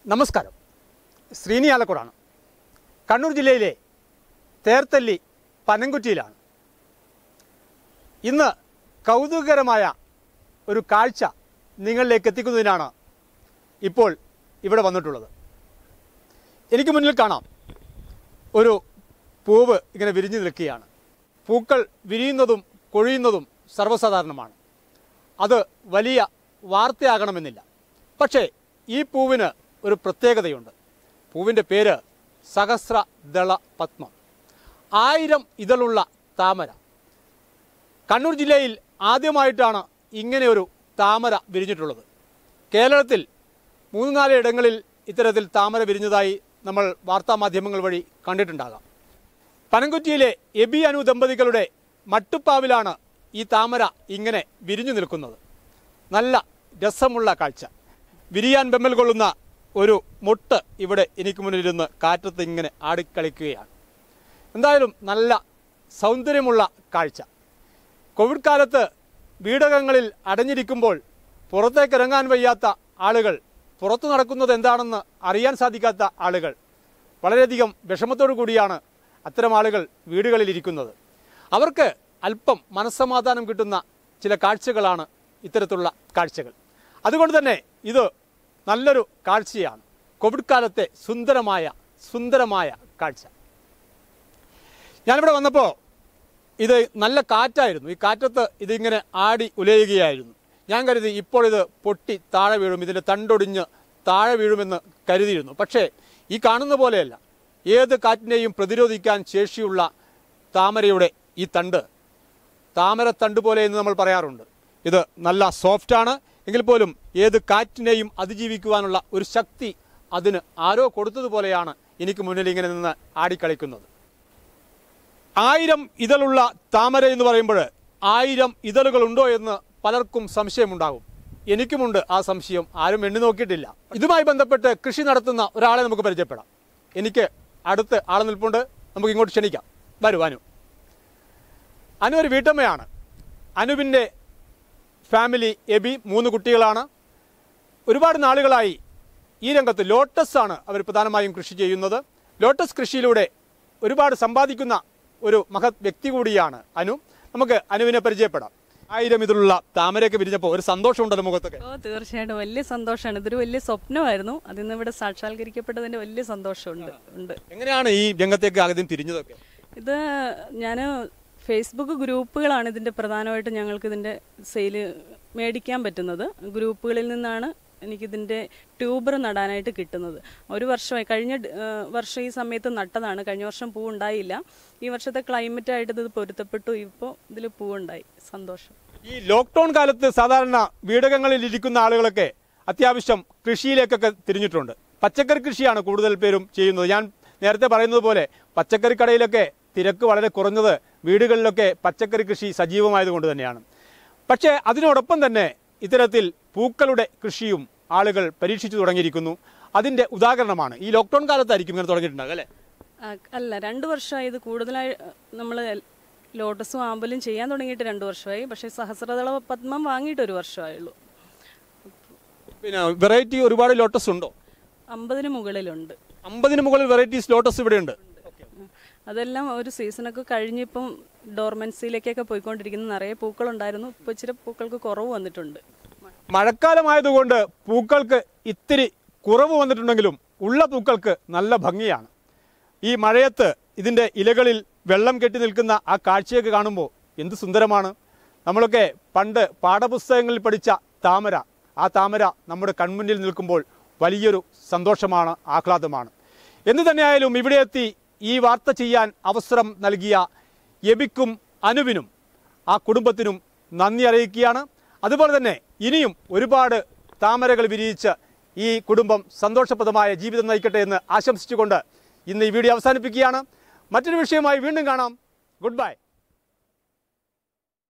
നമസ്കാരം ശ്രീനി ആലക്കോടാണ് കണ്ണൂർ ജില്ലയിലെ തേർത്തല്ലി പനംകുറ്റിയിലാണ് ഇന്ന് കൗതുകകരമായ ഒരു കാഴ്ച നിങ്ങളിലേക്ക് എത്തിക്കുന്നതിനാണ് ഇപ്പോൾ ഇവിടെ വന്നിട്ടുള്ളത് എനിക്ക് മുന്നിൽ കാണാം ഒരു പൂവ് ഇങ്ങനെ വിരിഞ്ഞു നിൽക്കുകയാണ് പൂക്കൾ വിരിയുന്നതും കൊഴിയുന്നതും സർവ്വസാധാരണമാണ് അത് വലിയ വാർത്തയാകണമെന്നില്ല പക്ഷേ ഈ പൂവിന് ഒരു പ്രത്യേകതയുണ്ട് പൂവിൻ്റെ പേര് സഹസ്രദള പത്മം ആയിരം ഇതളുള്ള താമര കണ്ണൂർ ജില്ലയിൽ ആദ്യമായിട്ടാണ് ഇങ്ങനെ ഒരു താമര വിരിഞ്ഞിട്ടുള്ളത് കേരളത്തിൽ മൂന്ന് നാല് ഇടങ്ങളിൽ ഇത്തരത്തിൽ താമര വിരിഞ്ഞതായി നമ്മൾ വാർത്താമാധ്യമങ്ങൾ വഴി കണ്ടിട്ടുണ്ടാകാം പനംകുറ്റിയിലെ എബി അനു ദമ്പതികളുടെ മട്ടുപ്പാവിലാണ് ഈ താമര ഇങ്ങനെ വിരിഞ്ഞു നിൽക്കുന്നത് നല്ല രസമുള്ള കാഴ്ച വിരിയാൻ ബെമ്മൽ കൊള്ളുന്ന ഒരു മുട്ട് ഇവിടെ എനിക്ക് മുന്നിലിരുന്ന് കാറ്റത്ത് ഇങ്ങനെ ആടിക്കളിക്കുകയാണ് എന്തായാലും നല്ല സൗന്ദര്യമുള്ള കാഴ്ച കോവിഡ് കാലത്ത് വീടകങ്ങളിൽ അടഞ്ഞിരിക്കുമ്പോൾ പുറത്തേക്ക് ഇറങ്ങാൻ വയ്യാത്ത ആളുകൾ പുറത്തു നടക്കുന്നത് എന്താണെന്ന് അറിയാൻ സാധിക്കാത്ത ആളുകൾ വളരെയധികം വിഷമത്തോടു കൂടിയാണ് അത്തരം ആളുകൾ വീടുകളിൽ ഇരിക്കുന്നത് അവർക്ക് അല്പം മനസ്സമാധാനം കിട്ടുന്ന ചില കാഴ്ചകളാണ് ഇത്തരത്തിലുള്ള കാഴ്ചകൾ അതുകൊണ്ട് തന്നെ ഇത് നല്ലൊരു കാഴ്ചയാണ് കോവിഡ് കാലത്തെ സുന്ദരമായ സുന്ദരമായ കാഴ്ച ഞാനിവിടെ വന്നപ്പോൾ ഇത് നല്ല കാറ്റായിരുന്നു ഈ കാറ്റത്ത് ഇതിങ്ങനെ ആടി ഉലയുകയായിരുന്നു ഞാൻ കരുതി ഇപ്പോൾ ഇത് പൊട്ടി താഴെ വീഴും ഇതിൻ്റെ തണ്ടൊടിഞ്ഞ് താഴെ വീഴുമെന്ന് കരുതിയിരുന്നു പക്ഷേ ഈ കാണുന്ന പോലെയല്ല ഏത് കാറ്റിനെയും പ്രതിരോധിക്കാൻ ശേഷിയുള്ള താമരയുടെ ഈ തണ്ട് താമരത്തണ്ട് പോലെ എന്ന് നമ്മൾ പറയാറുണ്ട് ഇത് നല്ല സോഫ്റ്റാണ് എങ്കിൽ പോലും ഏത് കാറ്റിനെയും അതിജീവിക്കുവാനുള്ള ഒരു ശക്തി അതിന് ആരോ കൊടുത്തതുപോലെയാണ് എനിക്ക് മുന്നിൽ ഇങ്ങനെ നിന്ന് ആടിക്കളിക്കുന്നത് ആയിരം ഇതളുള്ള താമര എന്ന് പറയുമ്പോൾ ആയിരം ഇതളുകളുണ്ടോ എന്ന് പലർക്കും സംശയമുണ്ടാകും എനിക്കുമുണ്ട് ആ സംശയം ആരും എണ്ണി നോക്കിയിട്ടില്ല ഇതുമായി ബന്ധപ്പെട്ട് കൃഷി നടത്തുന്ന ഒരാളെ നമുക്ക് പരിചയപ്പെടാം എനിക്ക് അടുത്ത് ആൾ നിൽപ്പുണ്ട് നമുക്ക് ഇങ്ങോട്ട് ക്ഷണിക്കാം വരൂ അനു അനു ഒരു വീട്ടമ്മയാണ് അനുവിൻ്റെ ഫാമിലി എബി മൂന്ന് കുട്ടികളാണ് ഒരുപാട് നാളുകളായി ഈ രംഗത്ത് ലോട്ടസ് ആണ് അവർ പ്രധാനമായും കൃഷി ചെയ്യുന്നത് ലോട്ടസ് കൃഷിയിലൂടെ ഒരുപാട് സമ്പാദിക്കുന്ന ഒരു മഹത് വ്യക്തി കൂടിയാണ് അനു നമുക്ക് അനുവിനെ പരിചയപ്പെടാം ആയിരം ഇതിലുള്ള താമരയൊക്കെ വിരിഞ്ഞപ്പോൾ ഒരു സന്തോഷമുണ്ടല്ലോ മുഖത്തൊക്കെ ഓ തീർച്ചയായിട്ടും വലിയ സന്തോഷമാണ് ഇതൊരു വലിയ സ്വപ്നമായിരുന്നു അതിന്ന് ഇവിടെ സാക്ഷാത്കരിക്കപ്പെട്ടതിന്റെ വലിയ സന്തോഷമുണ്ട് ഉണ്ട് എങ്ങനെയാണ് ഈ രംഗത്തേക്ക് ആദ്യം തിരിഞ്ഞതൊക്കെ ഇത് ഞാൻ ഫേസ്ബുക്ക് ഗ്രൂപ്പുകളാണ് ഇതിന്റെ പ്രധാനമായിട്ട് ഞങ്ങൾക്ക് ഇതിന്റെ സെയില് മേടിക്കാൻ പറ്റുന്നത് ഗ്രൂപ്പുകളിൽ നിന്നാണ് എനിക്കിതിന്റെ ട്യൂബർ നടാനായിട്ട് കിട്ടുന്നത് ഒരു വർഷമായി കഴിഞ്ഞ ഡ- ആ, വർഷം ഈ സമയത്ത് നട്ടതാണ് കഴിഞ്ഞ വർഷം പൂ ഉണ്ടായില്ല ഈ വർഷത്തെ ക്ലൈമറ്റായിട്ട് ഇത് പൊരുത്തപ്പെട്ടു ഇപ്പോൾ ഇതിൽ പൂവുണ്ടായി സന്തോഷം ഈ ലോക്ക്ഡൌൺ കാലത്ത് സാധാരണ വീടകങ്ങളിൽ ഇരിക്കുന്ന ആളുകളൊക്കെ അത്യാവശ്യം കൃഷിയിലേക്കൊക്കെ തിരിഞ്ഞിട്ടുണ്ട് പച്ചക്കറി കൃഷിയാണ് കൂടുതൽ പേരും ചെയ്യുന്നത് ഞാൻ നേരത്തെ പറയുന്നത് പോലെ പച്ചക്കറി കടയിലൊക്കെ തിരക്ക് വളരെ കുറഞ്ഞത് വീടുകളിലൊക്കെ പച്ചക്കറി കൃഷി സജീവമായതുകൊണ്ട് തന്നെയാണ് പക്ഷേ അതിനോടൊപ്പം തന്നെ ഇത്തരത്തിൽ പൂക്കളുടെ കൃഷിയും ആളുകൾ പരീക്ഷിച്ചു തുടങ്ങിയിരിക്കുന്നു അതിന്റെ ഉദാഹരണമാണ് ഈ ലോക്ക്ഡൌൺ കാലത്തായിരിക്കും ഇങ്ങനെ തുടങ്ങിയിട്ടുണ്ടാകുക അല്ലേ ആ, അല്ല രണ്ട് വർഷമായി ഇത് കൂടുതലായി നമ്മൾ ലോട്ടസും ആമ്പലും ചെയ്യാൻ തുടങ്ങിയിട്ട് രണ്ട് വർഷമായി പക്ഷേ സഹസ്രദള പത്മം വാങ്ങിയിട്ട് ഒരു വർഷമായുള്ളൂ പിന്നെ വെറൈറ്റി ഒരുപാട് ലോട്ടസ് ഉണ്ടോ അമ്പതിന് മുകളിലുണ്ട് അമ്പതിന് മുകളിൽ വെറൈറ്റീസ് ലോട്ടസ് ഇവിടെയുണ്ട് അതെല്ലാം ഒരു സീസണൊക്കെ കഴിഞ്ഞിപ്പം ഡോർമൻസിയിലേക്കൊക്കെ പോയിക്കൊണ്ടിരിക്കുന്ന നിറയെ പൂക്കളുണ്ടായിരുന്നു ഇപ്പോൾ ഇച്ചിരി പൂക്കൾക്ക് കുറവ് വന്നിട്ടുണ്ട് മഴക്കാലമായതുകൊണ്ട് പൂക്കൾക്ക് ഇത്തിരി കുറവ് വന്നിട്ടുണ്ടെങ്കിലും ഉള്ള പൂക്കൾക്ക് നല്ല ഭംഗിയാണ് ഈ മഴയത്ത് ഇതിൻ്റെ ഇലകളിൽ വെള്ളം കെട്ടി നിൽക്കുന്ന ആ കാഴ്ചയൊക്കെ കാണുമ്പോൾ എന്ത് സുന്ദരമാണ് നമ്മളൊക്കെ പണ്ട് പാഠപുസ്തകങ്ങളിൽ പഠിച്ച താമര ആ താമര നമ്മുടെ കൺമുന്നിൽ നിൽക്കുമ്പോൾ വലിയൊരു സന്തോഷമാണ് ആഹ്ലാദമാണ് എന്തു തന്നെയായാലും ഇവിടെ എത്തി ഈ വാർത്ത ചെയ്യാൻ അവസരം നൽകിയ എബിക്കും അനുവിനും ആ കുടുംബത്തിനും നന്ദി അറിയിക്കുകയാണ് അതുപോലെ തന്നെ ഇനിയും ഒരുപാട് താമരകൾ വിരിയിച്ച് ഈ കുടുംബം സന്തോഷപ്രദമായ ജീവിതം നയിക്കട്ടെ എന്ന് ആശംസിച്ചുകൊണ്ട് ഇന്ന് ഈ വീഡിയോ അവസാനിപ്പിക്കുകയാണ് മറ്റൊരു വിഷയമായി വീണ്ടും കാണാം ഗുഡ് ബൈ